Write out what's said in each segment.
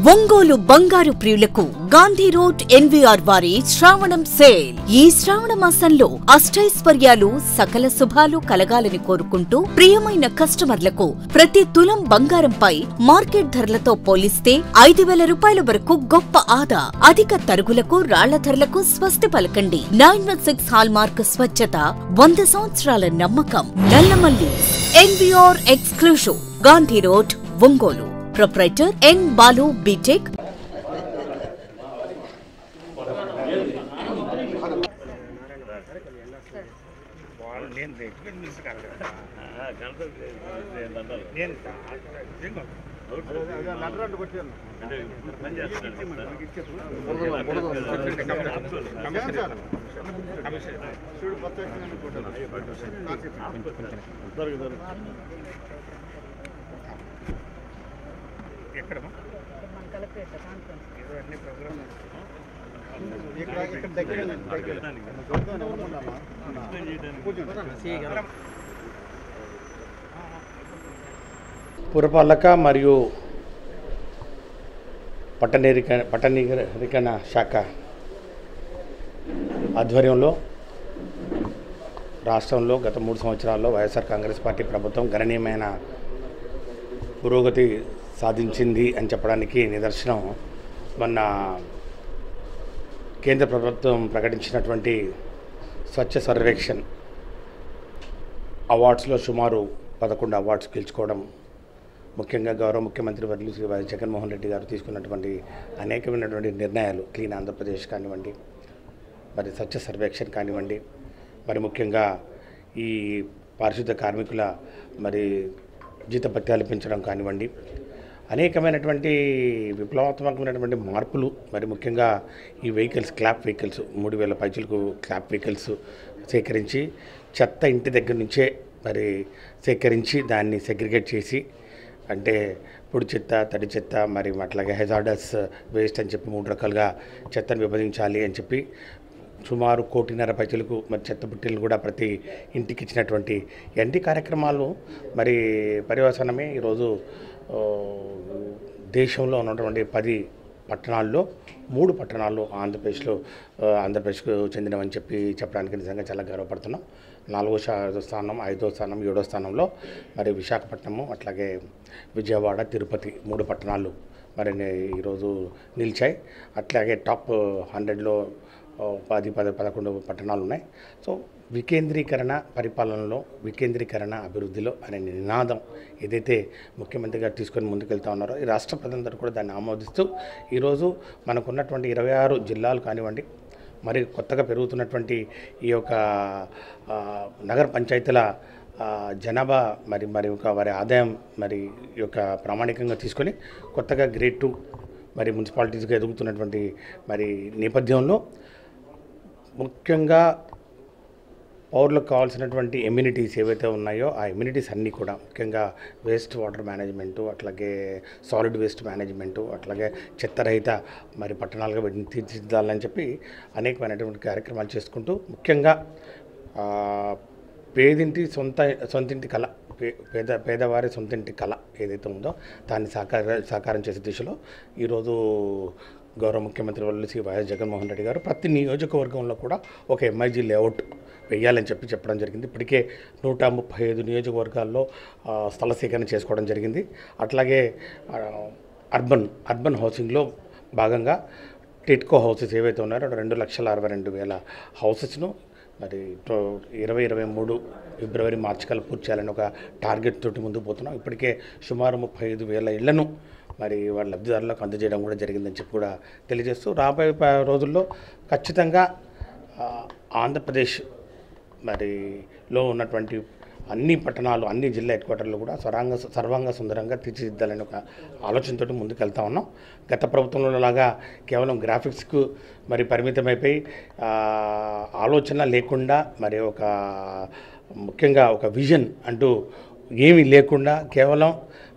ఒంగోలు బంగారు ప్రియులకు Gandhi road NVR వారి శ్రావణం సేల్ ఈ శ్రావణ మాసంలో అష్టైశ్వర్యాలు సకల శుభాలు కలగాలని కోరుకుంటూ ప్రియమైన కస్టమర్లకు ప్రతి తులం బంగారంపై మార్కెట్ ధరలతో పోలిస్తే ఐదు వేల రూపాయల వరకు గొప్ప ఆదా అధిక తరుగులకు రాళ్ల ధరలకు స్వస్తి పలకండి nine one six hallmark స్వచ్ఛత వంద సంవత్సరాల నమ్మకం Nallamalli NVR exclusive Gandhi road Ongole proprietor N Balu BTech వాళ్ళు నేను ఎక్స్పెక్ట్ మిస్ కాదు కదా నేను ఎక్కడమ్మా ఏదో అన్ని ప్రోగ్రామ్ ఇక్కడ ఇక్కడ దగ్గర దగ్గర పురపాలక మరియు పట్టణీకర పట్టణీకరణ శాఖ ఆధ్వర్యంలో రాష్ట్రంలో గత మూడు సంవత్సరాల్లో వైఎస్ఆర్ కాంగ్రెస్ పార్టీ ప్రభుత్వం గణనీయమైన పురోగతి సాధించింది అని చెప్పడానికి నిదర్శనం మొన్న కేంద్ర ప్రభుత్వం ప్రకటించినటువంటి స్వచ్ఛ సర్వేక్షణ్ అవార్డ్స్లో సుమారు పదకొండు అవార్డ్స్ గెలుచుకోవడం ముఖ్యంగా గౌరవ ముఖ్యమంత్రి వర్యులు శ్రీ వైఎస్ జగన్మోహన్ రెడ్డి గారు తీసుకున్నటువంటి అనేకమైనటువంటి నిర్ణయాలు క్లీన్ ఆంధ్రప్రదేశ్ కానివ్వండి మరి స్వచ్ఛ సర్వేక్షణ కానివ్వండి మరి ముఖ్యంగా ఈ పారిశుద్ధ కార్మికుల మరి జీతభత్యాలు పెంచడం కానివ్వండి అనేకమైనటువంటి విప్లవాత్మకమైనటువంటి మార్పులు మరి ముఖ్యంగా ఈ వెహికల్స్ క్లాప్ వెహికల్స్ మూడు వేల పైచులకు క్లాప్ వెహికల్స్ సేకరించి చెత్త ఇంటి దగ్గర నుంచే మరి సేకరించి దాన్ని సెగ్రిగేట్ చేసి అంటే పొడి చెత్త తడి చెత్త మరి అట్లాగే హెజార్డస్ వేస్ట్ అని చెప్పి మూడు రకాలుగా చెత్తను విభజించాలి అని చెప్పి సుమారు కోటిన్నర పైసలకు మరి చెత్త బుట్టెలు కూడా ప్రతి ఇంటికి ఇచ్చినటువంటి ఎన్టీ కార్యక్రమాలు మరి పర్యవసానమే ఈరోజు ఆ, దేశంలో ఉన్నటువంటి పది పట్టణాల్లో మూడు పట్టణాలు ఆంధ్రప్రదేశ్లో ఆ, ఆంధ్రప్రదేశ్కు చెందినవని చెప్పి చెప్పడానికి నిజంగా చాలా గర్వపడుతున్నాం నాలుగో శా- స్థానం ఐదో స్థానం ఏడో స్థానంలో మరి విశాఖపట్నము అట్లాగే విజయవాడ తిరుపతి మూడు పట్టణాలు మరి నే- ఈరోజు నిలిచాయి అట్లాగే టాప్ హండ్రెడ్లో ఆ, పది పది పదకొండు పట్టణాలు ఉన్నాయి సో వికేంద్రీకరణ పరిపాలనలో వికేంద్రీకరణ అభివృద్ధిలో అనే నినాదం ఏదైతే ముఖ్యమంత్రి గారు తీసుకొని ముందుకెళ్తా ఉన్నారో ఈ రాష్ట్ర ప్రజలందరూ కూడా దాన్ని ఆమోదిస్తూ ఈరోజు మనకున్నటువంటి ఇరవై ఆరు జిల్లాలు కానివ్వండి మరి కొత్తగా పెరుగుతున్నటువంటి ఈ యొక్క ఆ, నగర పంచాయతీల ఆ, జనాభా మరి మరి ఒక వారి ఆదాయం మరి ఈ యొక్క ప్రామాణికంగా తీసుకొని కొత్తగా గ్రేడ్ టూ మరి మున్సిపాలిటీస్గా ఎదుగుతున్నటువంటి మరి నేపథ్యంలో ముఖ్యంగా పౌరులకు కావాల్సినటువంటి ఎమ్యూనిటీస్ ఏవైతే ఉన్నాయో ఆ ఎమ్యూనిటీస్ అన్నీ కూడా ముఖ్యంగా వేస్ట్ వాటర్ మేనేజ్మెంటు అట్లాగే సాలిడ్ వేస్ట్ మేనేజ్మెంటు అట్లాగే చెత్తరహిత మరి పట్టణాలుగా వీటిని తీర్చిదిద్దాలని చెప్పి అనేకమైనటువంటి కార్యక్రమాలు చేసుకుంటూ ముఖ్యంగా ఆ, పేదింటి సొంత సొంతింటి కళ పే పేద పేదవారి సొంతింటి కళ ఏదైతే ఉందో దాన్ని సాకార సాకారం చేసే దిశలో ఈరోజు గౌరవ ముఖ్యమంత్రి వాళ్ళు శ్రీ వైఎస్ జగన్మోహన్ రెడ్డి గారు ప్రతి నియోజకవర్గంలో కూడా ఒక ఎంఐజీ లేఅవుట్ వేయాలని చెప్పి చెప్పడం జరిగింది ఇప్పటికే నూట ముప్పై ఐదు నియోజకవర్గాల్లో ఆ, స్థల సేకరణ చేసుకోవడం జరిగింది అట్లాగే ఆ, అర్బన్ అర్బన్ హౌసింగ్లో భాగంగా టిట్కో హౌసెస్ ఏవైతే ఉన్నారో రెండు లక్షల అరవై రెండు వేల హౌసెస్ను మరి టో- ఇరవై ఇరవై మూడు ఫిబ్రవరి మార్చి కల్లా పూర్తి చేయాలని ఒక టార్గెట్ తోటి ముందుకు పోతున్నాం ఇప్పటికే సుమారు ముప్పై ఐదు వేల ఇళ్లను మరి వాళ్ళ లబ్ధిదారులకు అందజేయడం కూడా జరిగిందని చెప్పి కూడా తెలియజేస్తూ రాబోయే ప- రోజుల్లో ఖచ్చితంగా ఆ, ఆంధ్రప్రదేశ్ మరి లో ఉన్నటువంటి అన్ని పట్టణాలు అన్ని జిల్లా హెడ్ క్వార్టర్లు కూడా సర్వాంగ సర్వాంగ సుందరంగా తీర్చిదిద్దాలని ఒక ఆలోచనతో ముందుకు వెళ్తా ఉన్నాం గత ప్రభుత్వంలో లాగా కేవలం గ్రాఫిక్స్కు మరి పరిమితమైపోయి ఆ, ఆలోచన లేకుండా మరి ఒక ముఖ్యంగా ఒక విజన్ అంటూ ఏమీ లేకుండా కేవలం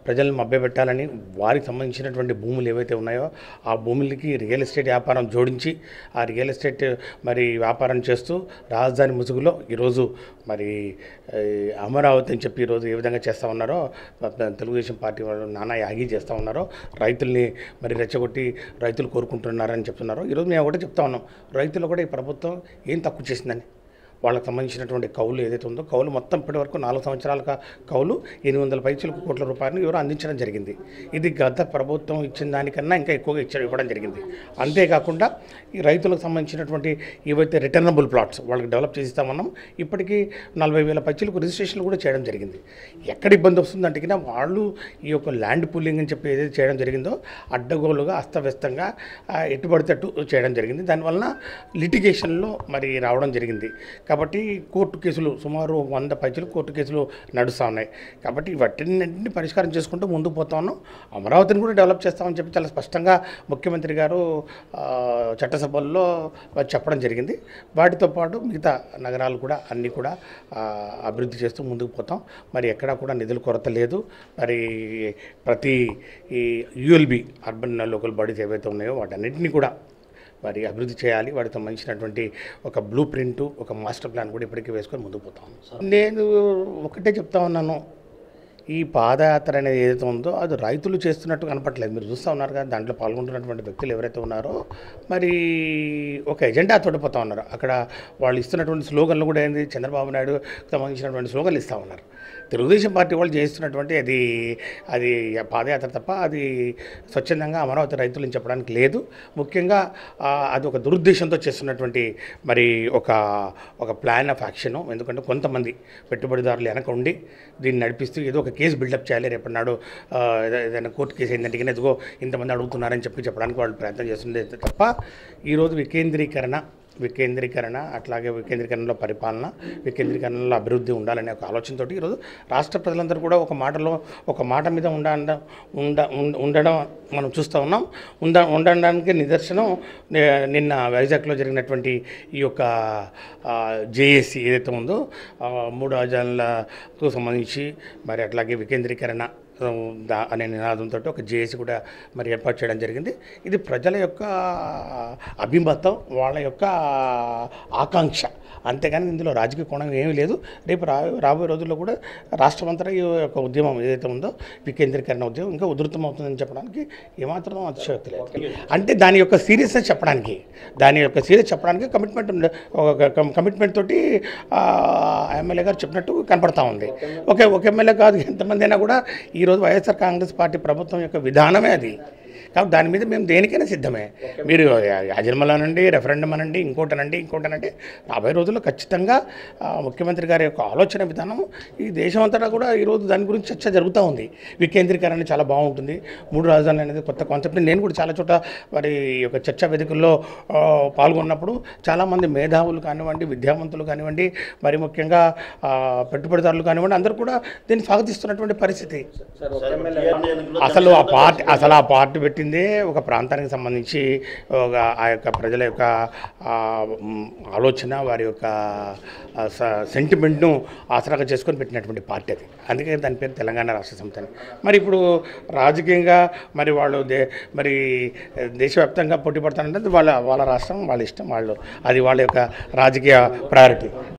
ప్రజలను మభ్యపెట్టాలని వారికి సంబంధించినటువంటి భూములు ఏవైతే ఉన్నాయో ఆ భూములకి రియల్ ఎస్టేట్ వ్యాపారం జోడించి ఆ రియల్ ఎస్టేట్ మరి వ్యాపారం చేస్తూ రాజధాని ముసుగులో ఈరోజు మరి ఏ, అమరావతి అని చెప్పి ఈరోజు ఏ విధంగా చేస్తూ ఉన్నారో ప- తెలుగుదేశం పార్టీ వాళ్ళు నానా యాగి చేస్తూ ఉన్నారో రైతుల్ని మరి రెచ్చగొట్టి రైతులు కోరుకుంటున్నారని చెప్తున్నారు ఈరోజు మేము ఒకటే చెప్తా ఉన్నాం రైతులు కూడా ఈ ప్రభుత్వం ఏం తక్కువ చేసిందని వాళ్ళకి సంబంధించినటువంటి కౌలు ఏదైతే ఉందో కౌలు మొత్తం ఇప్పటి వరకు నాలుగు సంవత్సరాల క- కౌలు ఎనిమిది వందల పైచులకు కోట్ల రూపాయలు ఎవరు అందించడం జరిగింది ఇది గత ప్రభుత్వం ఇచ్చిన దానికన్నా ఇంకా ఎక్కువగా ఇచ్చ ఇవ్వడం జరిగింది అంతేకాకుండా ఈ రైతులకు సంబంధించినటువంటి ఏవైతే రిటర్నబుల్ ప్లాట్స్ వాళ్ళకి డెవలప్ చేసి ఇస్తామన్నాం ఇప్పటికీ నలభై వేల పైచులకు రిజిస్ట్రేషన్లు కూడా చేయడం జరిగింది ఎక్కడ ఇబ్బంది వస్తుందంటే కింద వాళ్ళు ఈ యొక్క ల్యాండ్ పూలింగ్ అని చెప్పి ఏదైతే చేయడం జరిగిందో అడ్డగోలుగా అస్తవ్యస్తంగా ఆ, ఎటు పడితే అటు చేయడం జరిగింది దానివలన లిటిగేషన్లో మరి రావడం జరిగింది కాబట్టి కోర్టు కేసులు సుమారు వంద పైచలు కోర్టు కేసులు నడుస్తూ ఉన్నాయి కాబట్టి వాటిన్నింటినీ పరిష్కారం చేసుకుంటూ ముందుకు పోతా ఉన్నాం అమరావతిని కూడా డెవలప్ చేస్తామని చెప్పి చాలా స్పష్టంగా ముఖ్యమంత్రి గారు ఆ, చట్టసభల్లో చెప్పడం జరిగింది వాటితో పాటు మిగతా నగరాలు కూడా అన్నీ కూడా ఆ, అభివృద్ధి చేస్తూ ముందుకు పోతాం మరి ఎక్కడా కూడా నిధుల కొరత లేదు మరి ప్రతి ఈ యుఎల్బి అర్బన్ లోకల్ బాడీస్ ఏవైతే ఉన్నాయో వాటన్నిటిని కూడా మరి అభివృద్ధి చేయాలి వాటికి సంబంధించినటువంటి ఒక బ్లూ ప్రింట్ ఒక మాస్టర్ ప్లాన్ కూడా ఇప్పటికీ వేసుకొని ముందుకు పోతాం నేను ఒకటే చెప్తా ఉన్నాను ఈ పాదయాత్ర అనేది ఏదైతే ఉందో అది రైతులు చేస్తున్నట్టు కనపట్లేదు మీరు చూస్తూ ఉన్నారు కదా దాంట్లో పాల్గొంటున్నటువంటి వ్యక్తులు ఎవరైతే ఉన్నారో మరి ఒక ఎజెండా తోడిపోతూ ఉన్నారు అక్కడ వాళ్ళు ఇస్తున్నటువంటి స్లోగన్లు కూడా ఏంది చంద్రబాబు నాయుడు సంబంధించినటువంటి స్లోగన్లు ఇస్తూ ఉన్నారు తెలుగుదేశం పార్టీ వాళ్ళు చేస్తున్నటువంటి అది అది పాదయాత్ర తప్ప అది స్వచ్ఛందంగా అమరావతి రైతులని చెప్పడానికి లేదు ముఖ్యంగా ఆ, అది ఒక దురుద్దేశంతో చేస్తున్నటువంటి మరి ఒక ఒక ప్లాన్ ఆఫ్ యాక్షన్ ఎందుకంటే కొంతమంది పెట్టుబడిదారులు వెనక ఉండి దీన్ని నడిపిస్తూ ఏదో ఒక కేసు బిల్డప్ చేయాలి రేపటి ఆ, ఏదో- ఏదైనా కోర్టు కేసు ఏంటంటే కింద ఎదుగో ఇంతమంది అడుగుతున్నారని చెప్పి చెప్పడానికి వాళ్ళు ప్రయత్నం చేస్తుండే తప్ప ఈరోజు వికేంద్రీకరణ వికేంద్రీకరణ అట్లాగే వికేంద్రీకరణలో పరిపాలన వికేంద్రీకరణలో అభివృద్ధి ఉండాలనే ఒక ఆలోచనతోటి ఈరోజు రాష్ట్ర ప్రజలందరూ కూడా ఒక మాటలో ఒక మాట మీద ఉండ ఉండ ఉండ- ఉండడం మనం చూస్తూ ఉన్నాం ఉండ ఉండడానికి నిదర్శనం నే- నిన్న వైజాగ్లో జరిగినటువంటి ఈ యొక్క జేఏసీ ఏదైతే ఉందో ఆ, మూడు రాజ్యాలకు సంబంధించి మరి అట్లాగే వికేంద్రీకరణ ఆ, దా అనే నినాదంతో ఒక జేఏసీ కూడా మరి ఏర్పాటు చేయడం జరిగింది ఇది ప్రజల యొక్క అభిమతం వాళ్ళ యొక్క ఆకాంక్ష అంతేగాని ఇందులో రాజకీయ కోణం ఏమీ లేదు రేపు రా రాబోయే రోజుల్లో కూడా రాష్ట్రమంతటా ఈ యొక్క ఉద్యమం ఏదైతే ఉందో వికేంద్రీకరణ ఉద్యమం ఇంకా ఉధృతం అవుతుందని చెప్పడానికి ఏమాత్రం అతిశయోక్తి లేదు అంటే దాని యొక్క సీరియస్నెస్ చెప్పడానికి దాని యొక్క సీరియస్ చెప్పడానికి కమిట్మెంట్ ఉండే ఒక కమిట్మెంట్ తోటి ఆ, ఎమ్మెల్యే గారు చెప్పినట్టు కనపడతా ఉంది ఓకే ఒక ఎమ్మెల్యే కాదు ఎంతమంది అయినా కూడా ఈరోజు వైఎస్ఆర్ కాంగ్రెస్ పార్టీ ప్రభుత్వం యొక్క విధానమే అది కాబట్టి దాని మీద మేము దేనికైనా సిద్ధమే మీరు యాజన్మల్ అనండి రెఫరెండం అనండి ఇంకోటనండి ఇంకోటనంటే రాబోయే రోజుల్లో ఖచ్చితంగా ఆ, ముఖ్యమంత్రి గారి యొక్క ఆలోచన విధానం ఈ దేశం అంతటా కూడా ఈరోజు దాని గురించి చర్చ జరుగుతూ ఉంది వికేంద్రీకరణ చాలా బాగుంటుంది మూడు రాజధానులు అనేది కొత్త కాన్సెప్ట్ నేను కూడా చాలా చోట మరి ఈ యొక్క చర్చా వేదికల్లో ఆ, పాల్గొన్నప్పుడు చాలామంది మేధావులు కానివ్వండి విద్యావంతులు కానివ్వండి మరి ముఖ్యంగా ఆ, పెట్టుబడిదారులు కానివ్వండి అందరూ కూడా దీన్ని స్వాగతిస్తున్నటువంటి పరిస్థితి అసలు ఆ పార్టీ అసలు ఆ పార్టీ పెట్టిందే ఒక ప్రాంతానికి సంబంధించి ఒక ఆ యొక్క ప్రజల యొక్క ఆ, మ్, ఆలోచన వారి యొక్క ఆ, స- సెంటిమెంట్ను ఆసరాగా చేసుకొని పెట్టినటువంటి పార్టీ అది అందుకే దాని పేరు తెలంగాణ రాష్ట్ర సమితి అని మరి ఇప్పుడు రాజకీయంగా మరి వాళ్ళు దే మరి దేశవ్యాప్తంగా పోటీ పడతానంటే వాళ్ళ వాళ్ళ రాష్ట్రం వాళ్ళ ఇష్టం వాళ్ళు అది వాళ్ళ యొక్క రాజకీయ ప్రయారిటీ